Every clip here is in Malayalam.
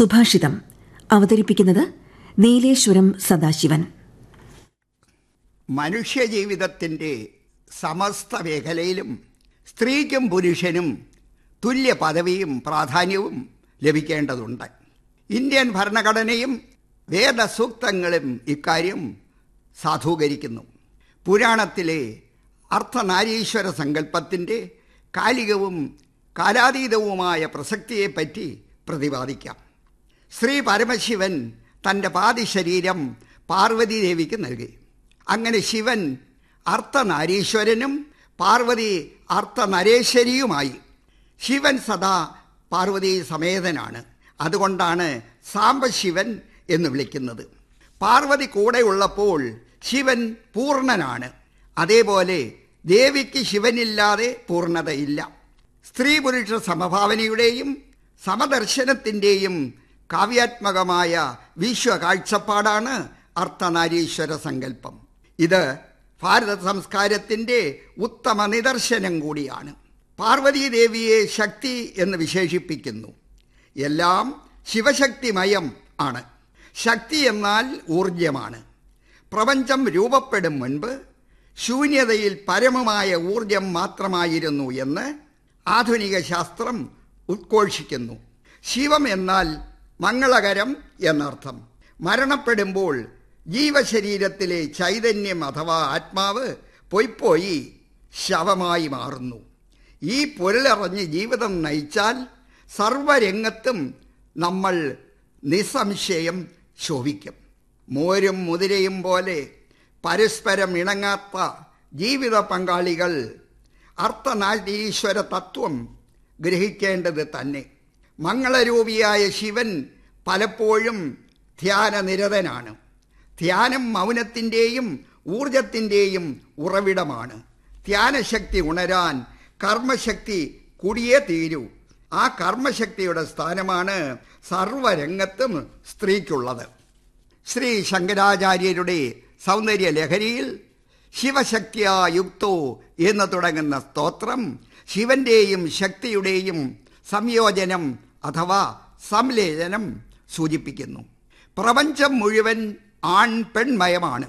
സുഭാഷിതം അവതരിപ്പിക്കുന്നത് നീലേശ്വരം സദാശിവൻ മനുഷ്യജീവിതത്തിൻ്റെ സമസ്ത മേഖലയിലും സ്ത്രീക്കും പുരുഷനും തുല്യ പദവിയും പ്രാധാന്യവും ലഭിക്കേണ്ടതുണ്ട് ഇന്ത്യൻ ഭരണഘടനയും വേദസൂക്തങ്ങളും ഇക്കാര്യം സാധൂകരിക്കുന്നു പുരാണത്തിലെ അർത്ഥനാരീശ്വര സങ്കല്പത്തിൻ്റെ കാലികവും കാലാതീതവുമായ പ്രസക്തിയെപ്പറ്റി പ്രതിപാദിക്കാം ശ്രീ പരമശിവൻ തൻ്റെ പാതി ശരീരം പാർവതീദേവിക്ക് നൽകി അങ്ങനെ ശിവൻ അർത്ഥനാരീശ്വരനും പാർവതി അർത്ഥനരേശ്വരിയുമായി ശിവൻ സദാ പാർവതി സമേതനാണ് അതുകൊണ്ടാണ് സാംബശിവൻ എന്ന് വിളിക്കുന്നത് പാർവതി കൂടെ ഉള്ളപ്പോൾ ശിവൻ പൂർണ്ണനാണ് അതേപോലെ ദേവിക്ക് ശിവനില്ലാതെ പൂർണ്ണതയില്ല സ്ത്രീ പുരുഷ സമഭാവനയുടെയും സമദർശനത്തിൻ്റെയും കാവ്യാത്മകമായ വിശ്വകാഴ്ചപ്പാടാണ് അർത്ഥനാരീശ്വര സങ്കല്പം ഇത് ഭാരത സംസ്കാരത്തിൻ്റെ ഉത്തമ നിദർശനം കൂടിയാണ് പാർവതീദേവിയെ ശക്തി എന്ന് വിശേഷിപ്പിക്കുന്നു എല്ലാം ശിവശക്തിമയം ആണ് ശക്തി എന്നാൽ ഊർജമാണ് പ്രപഞ്ചം രൂപപ്പെടും മുൻപ് ശൂന്യതയിൽ പരമമായ ഊർജം മാത്രമായിരുന്നു എന്ന് ആധുനിക ശാസ്ത്രം ഉദ്ഘോഷിക്കുന്നു ശിവം എന്നാൽ മംഗളകരം എന്നർത്ഥം മരണപ്പെടുമ്പോൾ ജീവശരീരത്തിലെ ചൈതന്യം അഥവാ ആത്മാവ് പൊയ്പോയി ശവമായി മാറുന്നു ഈ പൊരുളറിഞ്ഞ് ജീവിതം നയിച്ചാൽ സർവരംഗത്തും നമ്മൾ നിസ്സംശയം ശോഭിക്കും മോരും മുതിരയും പോലെ പരസ്പരം ഇണങ്ങാത്ത ജീവിത പങ്കാളികൾ അർത്ഥനാരീശ്വര തത്വം ഗ്രഹിക്കേണ്ടത് തന്നെ മംഗളരൂപിയായ ശിവൻ പലപ്പോഴും ധ്യാനനിരതനാണ് ധ്യാനം മൗനത്തിൻ്റെയും ഊർജത്തിൻ്റെയും ഉറവിടമാണ് ധ്യാനശക്തി ഉണരാൻ കർമ്മശക്തി കൂടിയേ തീരൂ ആ കർമ്മശക്തിയുടെ സ്ഥാനമാണ് സർവരംഗത്തും സ്ത്രീക്കുള്ളത് ശ്രീ ശങ്കരാചാര്യരുടെ സൗന്ദര്യ ലഹരിയിൽ ശിവശക്തിയാ യുക്തോ എന്ന് തുടങ്ങുന്ന സ്തോത്രം ശിവന്റെയും ശക്തിയുടെയും സംയോജനം അഥവാ സംലേചനം സൂചിപ്പിക്കുന്നു പ്രപഞ്ചം മുഴുവൻ ആൺ പെൺമയമാണ്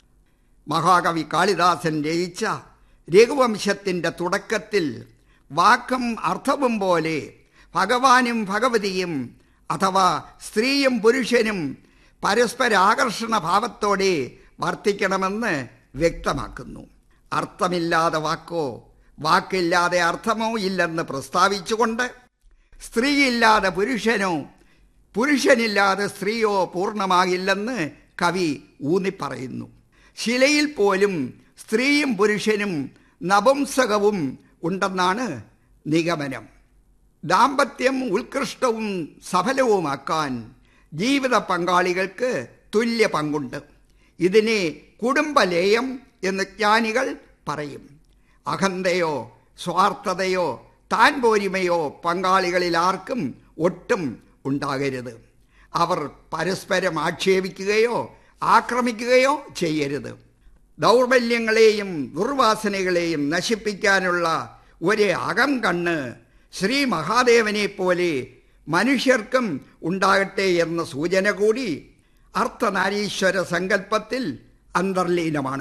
മഹാകവി കാളിദാസൻ രചിച്ച രഘുവംശത്തിൻ്റെ തുടക്കത്തിൽ വാക്കും അർത്ഥവും പോലെ ഭഗവാനും ഭഗവതിയും അഥവാ സ്ത്രീയും പുരുഷനും പരസ്പരാകർഷണ ഭാവത്തോടെ വർത്തിക്കണമെന്ന് വ്യക്തമാക്കുന്നു അർത്ഥമില്ലാതെ വാക്കോ വാക്കില്ലാതെ അർത്ഥമോ ഇല്ലെന്ന് പ്രസ്താവിച്ചുകൊണ്ട് സ്ത്രീയില്ലാതെ പുരുഷനോ പുരുഷനില്ലാതെ സ്ത്രീയോ പൂർണ്ണമാകില്ലെന്ന് കവി ഊന്നിപ്പറയുന്നു ശിലയിൽ പോലും സ്ത്രീയും പുരുഷനും നപുംസകവും ഉണ്ടെന്നാണ് നിഗമനം ദാമ്പത്യം ഉത്കൃഷ്ടവും സഫലവുമാക്കാൻ ജീവിത പങ്കാളികൾക്ക് തുല്യ പങ്കുണ്ട് ഇതിനെ കുടുംബലയം എന്ന് ജ്ഞാനികൾ പറയും അഹന്തയോ സ്വാർത്ഥതയോ താൻ പോരിമയോ പങ്കാളികളിൽ ആർക്കും ഒട്ടും ഉണ്ടാകരുത് അവർ പരസ്പരം ആക്ഷേപിക്കുകയോ ആക്രമിക്കുകയോ ചെയ്യരുത് ദൗർബല്യങ്ങളെയും ദുർവാസനകളെയും നശിപ്പിക്കാനുള്ള ഒരു അകം കണ്ണ് ശ്രീ മഹാദേവനെ പോലെ മനുഷ്യർക്കും ഉണ്ടാകട്ടെ എന്ന സൂചന കൂടി അർത്ഥനാരീശ്വര സങ്കല്പത്തിൽ അന്തർലീനമാണ്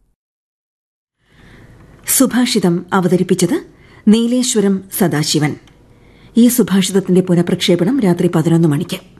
സുഭാഷിതം അവതരിപ്പിച്ചത് നീലേശ്വരം സദാശിവൻ ഈ സുഭാഷിതത്തിന്റെ പുനഃപ്രക്ഷേപണം രാത്രി പതിനൊന്ന് മണിക്ക്